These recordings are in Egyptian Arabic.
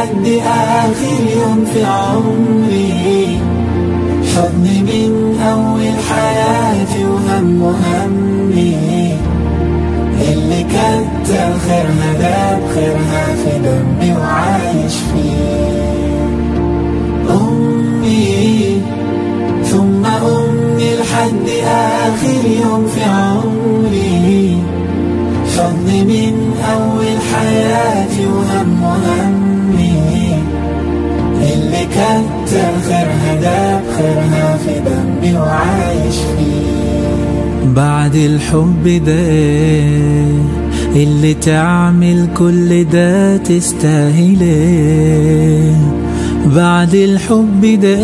لحد آخر يوم في عمري حضني من أول حياتي وهم وهمي اللي كتر خيرها ده بخيرها في دمي وعايش فيه أمي ثم أمي لحد آخر يوم في عمري حضني من أول حياتي وهم وهمي اللي كتر خيرها ده بخيرها في دمي وعايش فيه بعد الحب ده اللي تعمل كل ده تستاهله بعد الحب ده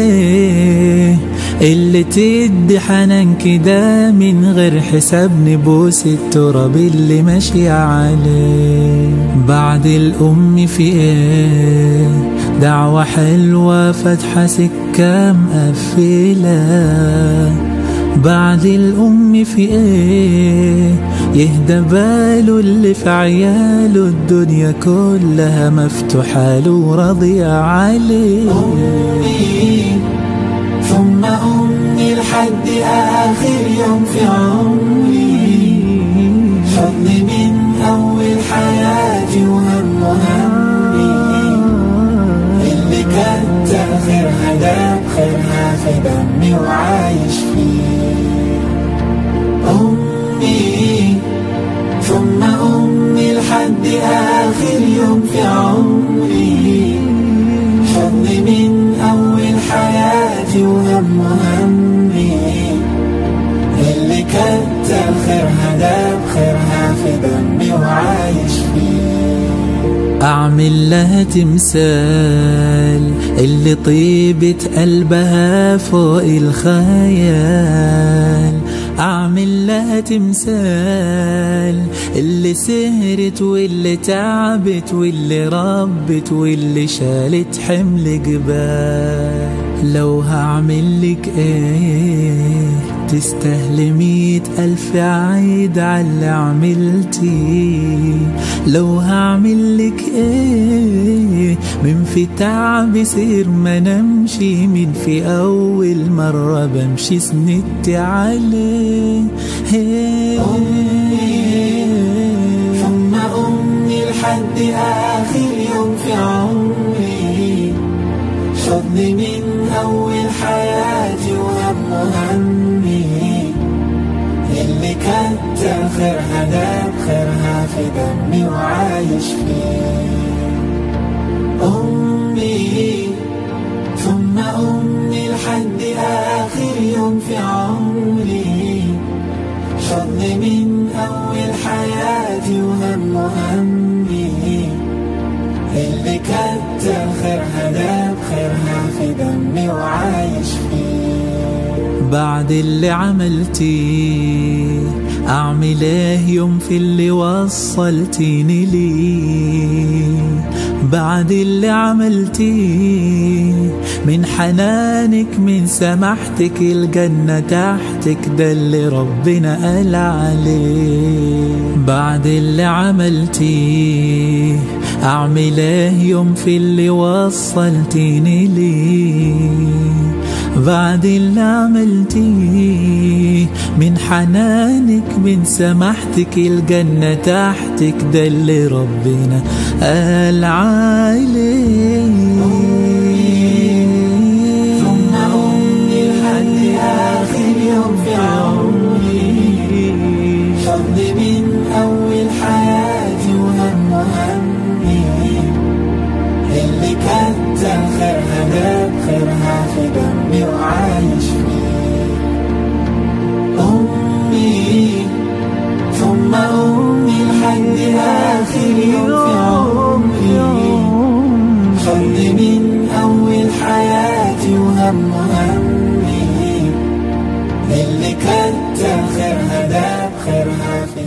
اللي تدي حنان كده من غير حساب نبوس التراب اللي ماشي عليه بعد الأم في ايه دعوة حلوة فاتحة سكة مقفلة بعد الأم في ايه يهدى باله اللي في عياله الدنيا كلها مفتوحة له وراضية عليه أمي ثم أمي لحد آخر يوم في عمري حضني من أول حياتي وهم وهمي اللي كتر خيرها ده بخيرها في دمي وعايش فيه أمي ثم أمي لحد آخر يوم في عمري حضني من أول حياتي وهم وهمي اللي كتر خيرها ده بخيرها في دمي وعايش فيه أعمل لها تمثال اللي طيبة قلبها فوق الخيال أعمل لها تمثال اللي سهرت واللي تعبت واللي ربت واللي شالت حمل جبال لو هعمل لك ايه تستاهل مية ألف عيد على اللي عملتي لو هعمل لك ايه من في تعب سير ما نمشي من في أول مرة بمشي سندت عليه ثم أمي لحد آخر يوم في عمري حضني من أول حياتي وهم همي اللي كتر خيرها ده بخيرها في دمي وعايش فيه أمي ثم أمي لحد آخر يوم في عمري حضني من أول حياتي وهم همي اللي كتر خيرها ده بخيرها في دمي وعايش فيه بعد اللي عملتي أعمل ايه يوم في اللي وصلتيني ليه بعد اللي عملتي من حنانك من سماحتك الجنة تحتك ده اللي ربنا قال عليه بعد اللي عملتي أعمل ايه يوم في اللي وصلتيني ليه بعد اللي عملتيه من حنانك من سماحتك الجنة تحتك ده اللي ربنا قال عليه ثم أمي لحد آخر يوم في عمري حضني من أول حياتي وهم همي اللي كتر خيرها ده بخيرها في دمي وعايش فيه أمي ثم أمي لحد آخر يوم في عمري حضني من أول حياتي وهم همي اللي كتر خيرها ده بخيرها في